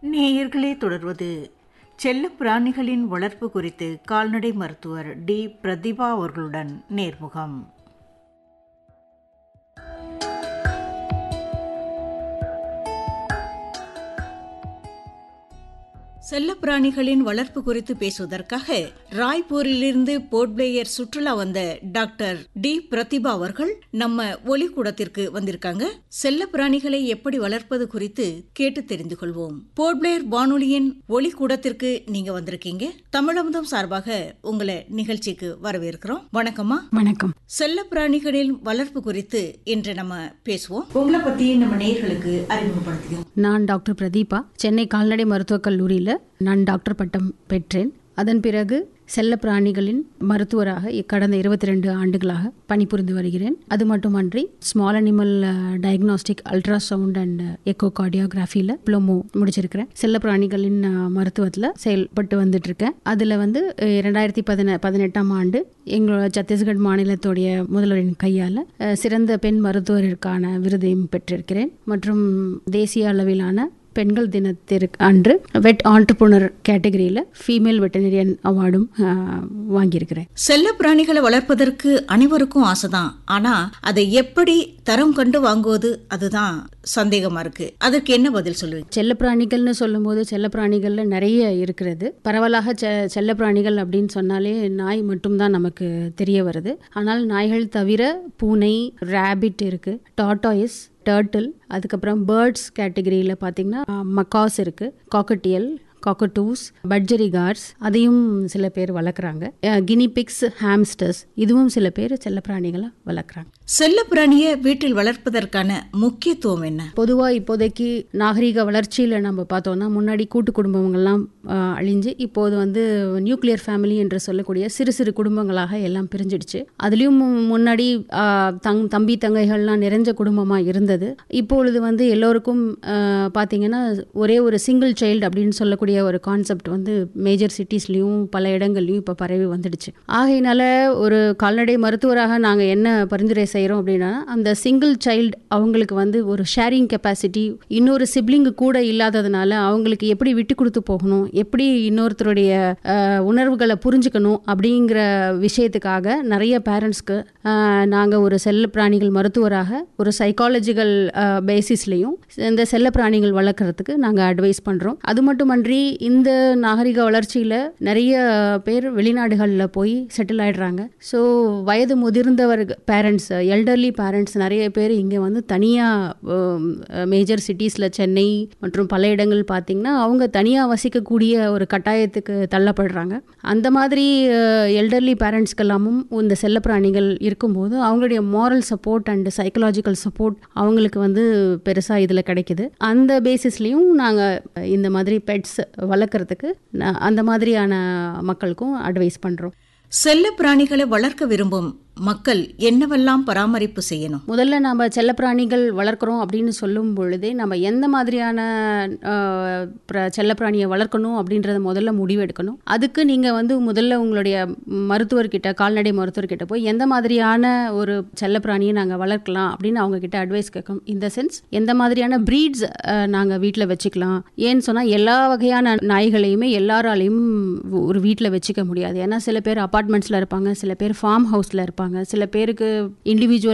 நேயர்களே தொடர்வது செல்ல பிராணிகளின் வளர்ப்பு குறித்து கால்நடை மருத்துவர் டி பிரதிபா அவர்களுடன் நேர்முகம் செல்லப்பிராணிகளின் வளர்ப்பு குறித்து பேசுவதற்காக ராய்ப்பூரிலிருந்து போர்ட்பிளேயர் சுற்றுலா வந்த டாக்டர் டி பிரதிபா அவர்கள் நம்ம ஒலிக்கூடத்திற்கு வந்திருக்காங்க செல்லப்பிராணிகளை எப்படி வளர்ப்பது குறித்து கேட்டு தெரிந்து கொள்வோம் போர்ட்பிளேயர் வானொலியின் ஒலிக்கூடத்திற்கு நீங்க வந்திருக்கீங்க தமிழமுதம் சார்பாக உங்களை நிகழ்ச்சிக்கு வரவேற்கிறோம் வணக்கம்மா வணக்கம் செல்லப்பிராணிகளின் வளர்ப்பு குறித்து இன்று நம்ம பேசுவோம் உங்களை பத்தி நம்ம நேயர்களுக்கு அறிமுகப்படுத்திக்கோங்க நான் டாக்டர் பிரதீபா சென்னை கால்நடை மருத்துவக் கல்லூரியில் நான் டாக்டர் பட்டம் பெற்றேன் அதன் பிறகு செல்ல பிராணிகளின் மருத்துவராக கடந்த இருபத்தி ரெண்டு ஆண்டுகளாக பணிபுரிந்து வருகிறேன் அது மட்டுமன்றி small animal diagnostic ultrasound and echo கார்டியோகிராஃபியில் டிப்ளமோ முடிச்சிருக்கிறேன் செல்ல பிராணிகளின் மருத்துவத்தில் செயல்பட்டு வந்துட்டு இருக்கேன் அதில் வந்து அஹ், இரண்டாயிரத்தி பதின பதினெட்டாம் ஆண்டு எங்களோட சத்தீஸ்கர் மாநிலத்துடைய முதல்வரின் கையால் அஹ், சிறந்த பெண் மருத்துவருக்கான விருதையும் பெற்றிருக்கிறேன் மற்றும் தேசிய அளவிலான பெண்கள் தினத்திற்கு அன்று வெட் ஆண்டர்பனர் கேட்டகரியில் ஃபீமேல் வெட்டனரியன் அவார்டும் வாங்கியிருக்கிறேன் செல்ல பிராணிகளை வளர்ப்பதற்கு அனைவருக்கும் ஆசைதான் ஆனா அதை எப்படி தரம் கண்டு வாங்குவது அதுதான் சந்தேகமா இருக்கு அதற்கு என்ன பதில் சொல்லுவீங்க செல்லப்பிராணிகள்னு சொல்லும்போது செல்லப்பிராணிகள்ல நிறைய இருக்கிறது பரவலாக செ செல்லப்பிராணிகள் அப்படின்னு சொன்னாலே நாய் மட்டும்தான் நமக்கு தெரிய வருது ஆனால் நாய்கள் தவிர பூனை ரேபிட் இருக்கு டாட்டாயிஸ் டர்ட்டில் அதுக்கப்புறம் பேர்ட்ஸ் கேட்டகரியில் பார்த்தீங்கன்னா மக்காஸ் இருக்கு காக்கட்டியல் காக்கட்டூஸ் பட்ஜரிகார்ஸ் அதையும் சில பேர் வளர்க்குறாங்க கினிபிக்ஸ் ஹாம்ஸ்டர்ஸ் இதுவும் சில பேர் செல்லப்பிராணிகளை வளர்க்குறாங்க செல்ல பிராணியை வீட்டில் வளர்ப்பதற்கான முக்கியத்துவம் என்ன பொதுவாக இப்போதைக்கு நாகரிக வளர்ச்சியில் நம்ம பார்த்தோம்னா முன்னாடி கூட்டு குடும்பங்கள்லாம் ஆஹ், அழிஞ்சு இப்போது வந்து நியூக்ளியர் ஃபேமிலி என்று சொல்லக்கூடிய சிறு சிறு குடும்பங்களாக எல்லாம் பிரிஞ்சிடுச்சு அதுலேயும் முன்னாடி ஆஹ், தங் தம்பி தங்கைகள்லாம் நிறைஞ்ச குடும்பமாக இருந்தது இப்பொழுது வந்து எல்லோருக்கும் ஆஹ், பார்த்தீங்கன்னா ஒரே ஒரு சிங்கிள் சைல்டு அப்படின்னு சொல்லக்கூடிய ஒரு கான்செப்ட் வந்து மேஜர் சிட்டிஸ்லேயும் பல இடங்கள்லையும் இப்போ பரவி வந்துடுச்சு ஆகையினால ஒரு கால்நடை மருத்துவராக நாங்கள் என்ன பரிந்துரை செய்கிறோம் அப்படின்னா அந்த சிங்கிள் சைல்டு அவங்களுக்கு வந்து ஒரு ஷேரிங் கெப்பாசிட்டி இன்னொரு சிப்ளிங்கு கூட இல்லாததுனால அவங்களுக்கு எப்படி விட்டு கொடுத்து போகணும் எப்படி இன்னொருத்தருடைய அஹ், உணர்வுகளை புரிஞ்சுக்கணும் அப்படிங்கிற விஷயத்துக்காக நிறைய பேரண்ட்ஸ்க்கு நாங்கள் ஒரு செல்ல பிராணிகள் மருத்துவராக ஒரு சைக்காலஜிக்கல் பேசிஸ்லையும் இந்த செல்ல பிராணிகள் வளர்க்குறதுக்கு நாங்கள் அட்வைஸ் பண்ணுறோம் அது மட்டுமன்றி இந்த நாகரிக வளர்ச்சியில் நிறைய பேர் வெளிநாடுகளில் போய் செட்டில் ஆயிடுறாங்க ஸோ வயது முதிர்ந்தவர் பேரண்ட்ஸ் எல்டர்லி பேரண்ட்ஸ் நிறைய பேர் இங்கே வந்து தனியாக மேஜர் சிட்டிஸில் சென்னை மற்றும் பல இடங்கள் பார்த்திங்கன்னா அவங்க தனியாக வசிக்கக்கூடிய ஒரு கட்டாயத்துக்கு தள்ளப்படுறாங்க அந்த மாதிரி எல்டர்லி பேரண்ட்ஸ்க்கெல்லாமும் இந்த செல்லப்பிராணிகள் இருக்கும்போது அவங்களுடைய moral support and psychological support அவங்களுக்கு வந்து பெருசாக இதில் கிடைக்குது அந்த பேசிஸ்லேயும் நாங்கள் இந்த மாதிரி பெட்ஸ் வளர்க்குறதுக்கு நா- அந்த மாதிரியான மக்களுக்கும் அட்வைஸ் பண்ணுறோம் செல்ல பிராணிகளை வளர்க்க விரும்பும் மக்கள் என்னவெல்லாம் பராமரிப்பு செய்யணும் முதல்ல நம்ம செல்லப்பிராணிகள் வளர்க்குறோம் அப்படின்னு சொல்லும் பொழுதே நம்ம எந்த மாதிரியான ஆஹ், பிர- செல்லப்பிராணியை வளர்க்கணும் அப்படின்றத முதல்ல முடிவெடுக்கணும் அதுக்கு நீங்கள் வந்து முதல்ல உங்களுடைய மருத்துவர்கிட்ட கால்நடை மருத்துவர்கிட்ட போய் எந்த மாதிரியான ஒரு செல்லப்பிராணியை நாங்கள் வளர்க்கலாம் அப்படின்னு அவங்க கிட்ட அட்வைஸ் கேட்கணும் இந்த சென்ஸ் எந்த மாதிரியான ப்ரீட்ஸ் நாங்கள் வீட்டில் வச்சுக்கலாம் ஏன்னு சொன்னால் எல்லா வகையான நாய்களையுமே எல்லாராலையும் ஒரு வீட்டில் வச்சுக்க முடியாது ஏன்னா சில பேர் அப்பார்ட்மெண்ட்ஸில் இருப்பாங்க சில பேர் ஃபார்ம் ஹவுஸில் இருப்பாங்க சில பேருக்கு இண்டிவிஜுவல்